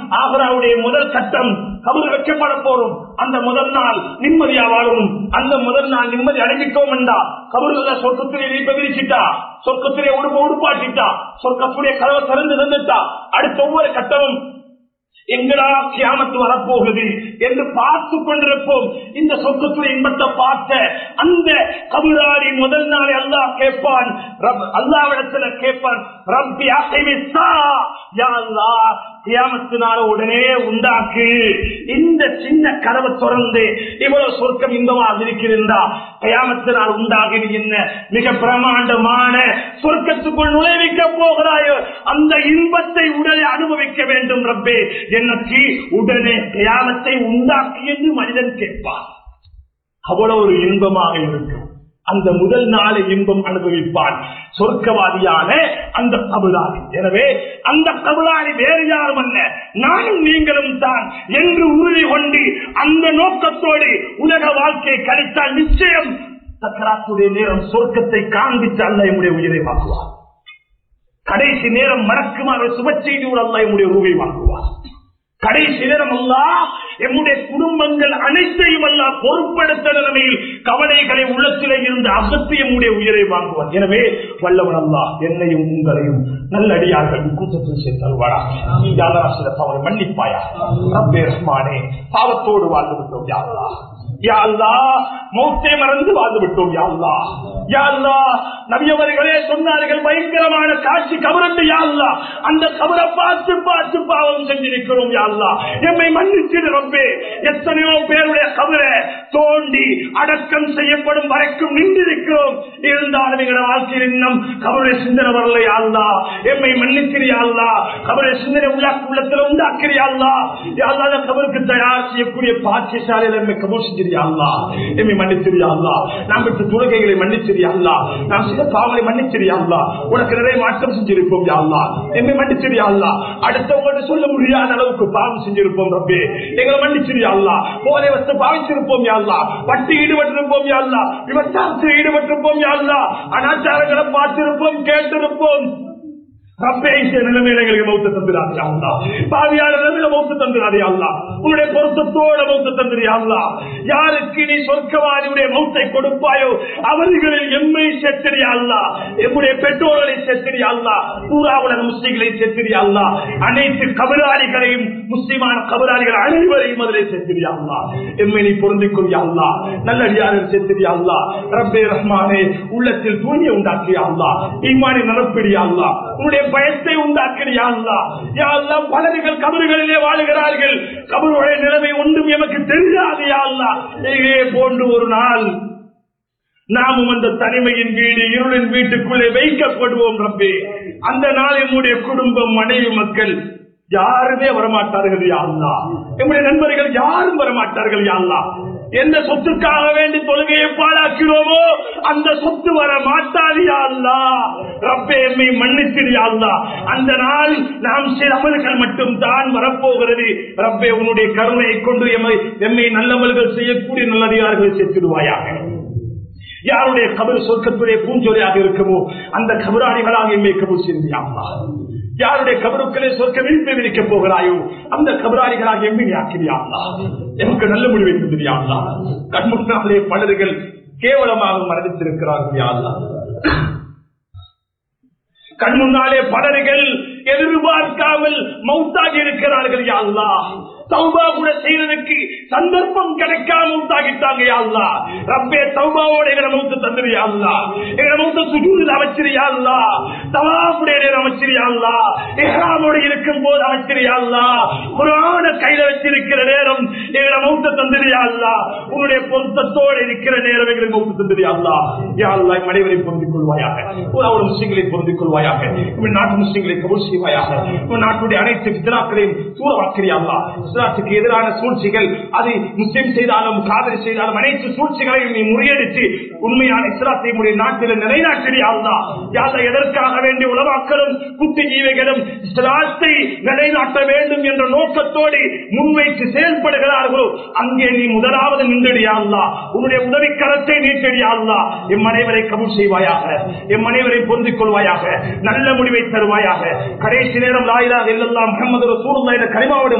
ஆகராவுடைய முதல் சட்டம் கபர் வைக்கப்பட போறோம் அந்த முதல் நாள் நிம்மதியா வாழணும் அந்த முதல் நாள் நிம்மதி அடைஞ்சிட்டோம் என்றா கபருல சொர்க்கத்திலே நீப்ப விரிச்சிட்டா சொர்க்கத்திலே உடுப்ப உடுப்பாட்டிட்டா சொர்க்கத்துடைய கதவை திறந்து தந்துட்டா அடுத்த ஒவ்வொரு கட்டமும் எங்கடா கியாமத்து வரப்போகுது என்று பார்த்து கொண்டிருப்போம் இந்த சொர்க்கத்துடைய இன்பத்தை பார்த்த அந்த கபிராடி முதல் நாளை அல்லாஹ் கேட்பான் ரப்- அல்லாவிடத்துல கேட்பான் ரப்பி அசைவித்தா யா அல்லாஹ் கியாமத்தினால உடனே உண்டாக்கு இந்த சின்ன கதவை திறந்து இவ்வளவு சொர்க்கம் இன்பமாக இருக்கிறதா கயாமத்தினால் உண்டாகி என்ன மிக பிரமாண்டமான சொர்க்கத்துக்குள் நுழைவிக்க போகிறாயோ அந்த இன்பத்தை உடனே அனுபவிக்க வேண்டும் ரப்பே எனக்கு உடனே கயாமத்தை உண்டாக்கி என்று மனிதன் கேட்பான் அவ்வளவு ஒரு இன்பமாக இருக்கும் அந்த முதல் நாளை இன்பம் அனுபவிப்பான் சொர்க்கவாதியான அந்த கபுலாதி எனவே அந்த கபுலாதி வேறு யாரும் அல்ல நானும் நீங்களும் தான் என்று உறுதி கொண்டு அந்த நோக்கத்தோடு உலக வாழ்க்கையை கழித்தால் நிச்சயம் சக்கராத்துடைய நேரம் சொர்க்கத்தை காண்பித்து அல்ல என்னுடைய உயிரை வாங்குவார் கடைசி நேரம் மறக்குமாறு சுப செய்தியோடு அல்ல என்னுடைய உருவை வாங்குவார் கடைசி நேரம் அல்லா எம்முடைய குடும்பங்கள் அனைத்தையும் அல்ல பொருட்படுத்த நிலைமையில் கவலைகளை உள்ளத்திலே இருந்து அகற்றி எம்முடைய உயிரை வாங்குவார் எனவே வல்லவன் அல்லா என்னையும் உங்களையும் நல்லடியார்கள் கூட்டத்தில் சேர்த்தல்வாடா யாராசிர தவறு மன்னிப்பாயா ரப்பே ரஹ்மானே பாவத்தோடு வாழ்ந்து விட்டோம் யாரா யாழ்லா மௌத்தை மறந்து வாழ்ந்து விட்டோம் யாழ்லா யாழ்லா நபியவர்களே சொன்னார்கள் பயங்கரமான காட்சி கபரண்டு யாழ்லா அந்த கபரை பார்த்து பார்த்து பாவம் செஞ்சிருக்கிறோம் யாழ்லா எம்மை மன்னிச்சிடு ரப்பே எத்தனையோ பேருடைய கபரை தோண்டி அடக்கம் செய்யப்படும் வரைக்கும் நின்றிருக்கிறோம் இருந்தாலும் எங்களோட வாழ்க்கையில் இன்னும் கபருடைய சிந்தனை வரல யாழ்லா எம்மை மன்னிக்கிறியாள்லா கபருடைய சிந்தனை உள்ள உள்ளத்துல உண்டாக்கிறியாள்லா யாழ்லா அந்த கபருக்கு தயார் செய்யக்கூடிய பாக்கியசாலையில் எம்மை கபூர் செஞ்சிருயாள்லா எம்மை மன்னிச்சிருயாள்லா நாம் விட்டு தொழுகைகளை மன்னிச்சிருயாள்லா நாம் சில பாவங்களை மன்னிச்சிருயாள்லா உனக்கு நிறைய மாற்றம் செஞ்சிருப்போம் யாழ்லா எம்மை மன்னிச்சிருயாள்லா அடுத்தவங்கள்ட்ட சொல்ல முடியாத அளவுக்கு பாவம் செஞ்சிருப்போம் ரப்பே எங்களை மன்னிச்சிருயாள்லா போதை வச்சு பாவிச்சிருப்போம் யாழ்லா வட்டி ஈடுபட்டிருப்போம் யாழ்லா விபச்சாரத்தில் ஈடுபட்டிருப்போம் யாழ்லா அனாச்சாரங்களை பார்த்திருப்போம் கேட்டிருப்போம் ரப்பே இந்த நிலைமையில எங்களுக்கு மௌத்த தந்துடாதே அல்லா பாவியான நிலைமையில மௌத்த தந்துடாதே அல்லா உன்னுடைய பொருத்தத்தோட மௌத்த தந்துடியா அல்லா யாருக்கு நீ சொர்க்கவாதியுடைய மௌத்தை கொடுப்பாயோ அவர்களில் எம்மை செத்திரியா அல்லா எம்முடைய பெற்றோர்களை செத்திரியா அல்லா பூரா உலக முஸ்லிம்களை செத்திரியா அல்லா அனைத்து கபராளிகளையும் முஸ்லிமான கபராளிகள் அனைவரையும் அதிலே செத்திரியா அல்லா எம்மை நீ பொருந்திக் கொள்ளியா அல்லா நல்லடியார்கள் செத்திரியா அல்லா ரப்பே ரஹ்மானே உள்ளத்தில் தூய்மை உண்டாக்கியா அல்லா ஈமானி நடப்பிடியா அல்லா உன்னுடைய பயத்தை உண்டாக்கிறியா அல்லா யா அல்லா பலர்கள் கபறுகளிலே வாழுகிறார்கள் கபருடைய நிலைமை ஒன்றும் எமக்கு தெரியாது யா அல்லா இதே போன்று ஒரு நாள் நாமும் அந்த தனிமையின் வீடு இருளின் வீட்டுக்குள்ளே வைக்கப்படுவோம் ரப்பே அந்த நாள் என்னுடைய குடும்பம் மனைவி மக்கள் யாருமே வரமாட்டார்கள் யா அல்லா என்னுடைய நண்பர்கள் யாரும் வரமாட்டார்கள் யா அல்லா எந்த சொத்துக்காக வேண்டி தொழுகையை பாழாக்கிறோமோ அந்த சொத்து வர மாட்டாது யா அல்லா ரப்பே எம்மை மன்னித்திரு யா அல்லா அந்த நாள் நாம் சில அமல்கள் மட்டும் தான் வரப்போகிறது ரப்பே உன்னுடைய கருணையை கொண்டு எம்மை எம்மை நல்லமல்கள் செய்யக்கூடிய நல்லதிகாரிகளை சேர்த்திடுவாயாக யாருடைய கபர் சொர்க்கத்துடைய பூஞ்சொலியாக இருக்குமோ அந்த கபராணிகளாக எம்மை கபூர் செய்தியாமா யாருடைய கபருக்களே சொர்க்க விழிப்பை விதிக்கப் போகிறாயோ அந்த கபராணிகளாக எம்மை ஆக்கிறியாங்களா எமக்கு நல்ல முடிவை தந்திரியாங்களா கண்முன்னாலே பலர்கள் கேவலமாக மரணித்திருக்கிறார்கள் யாழ்லா கண் முன்னாலே பலர்கள் எதிர்பார்க்காமல் மௌத்தாகி இருக்கிறார்கள் யாழ்லா தௌபா கூட செய்யறதுக்கு சந்தர்ப்பம் கிடைக்காம மௌத்தாகிட்டாங்க யாழ்லா ரப்பே தௌபாவோட எங்களை மௌத்து தந்துரு யாழ்லா எங்களை மௌத்த சுஜூரில் அமைச்சிரு யாழ்லா தவாப்புடைய நேரம் அமைச்சிரு யாழ்லா எஹ்ராமோட இருக்கும் போது அமைச்சிரு யாழ்லா குரான கையில வச்சிருக்கிற நேரம் எங்களை மௌத்த தந்துரு யாழ்லா உன்னுடைய பொருத்தத்தோடு இருக்கிற நேரம் எங்களை மௌத்து தந்துரு யாழ்லா யாழ்லா மனைவரை பொருந்திக் கொள்வாயாக ஒரு முஸ்லிம்களை பொருந்திக் கொள்வாயாக உன் நாட்டு முஸ்லிம்களை கபூல் செய்வாயாக உன் நாட்டுடைய அனைத்து பித்ராக்களையும் தூரவாக்கிறியாங்களா இஸ்லாத்துக்கு எதிரான சூழ்ச்சிகள் அது முஸ்லிம் செய்தாலும் காதலி செய்தாலும் அனைத்து சூழ்ச்சிகளையும் நீ முறியடித்து உண்மையான இஸ்லாத்தை உடைய நாட்டில் நிலைநாட்டியாள்தா யாரை எதற்காக வேண்டிய உலமாக்களும் புத்திஜீவிகளும் இஸ்லாத்தை நிலைநாட்ட வேண்டும் என்ற நோக்கத்தோடு முன்வைத்து செயல்படுகிறார்களோ அங்கே நீ முதலாவது நின்றுடியாள்லா உன்னுடைய உதவி கரத்தை நீட்டடியாள்லா எம் அனைவரை கபூல் செய்வாயாக எம் அனைவரை பொருந்திக் கொள்வாயாக நல்ல முடிவை தருவாயாக கடைசி நேரம் லாயிலாக இல்லல்லாம் முகமது ரசூலுல்லாஹி கரிமாவோடு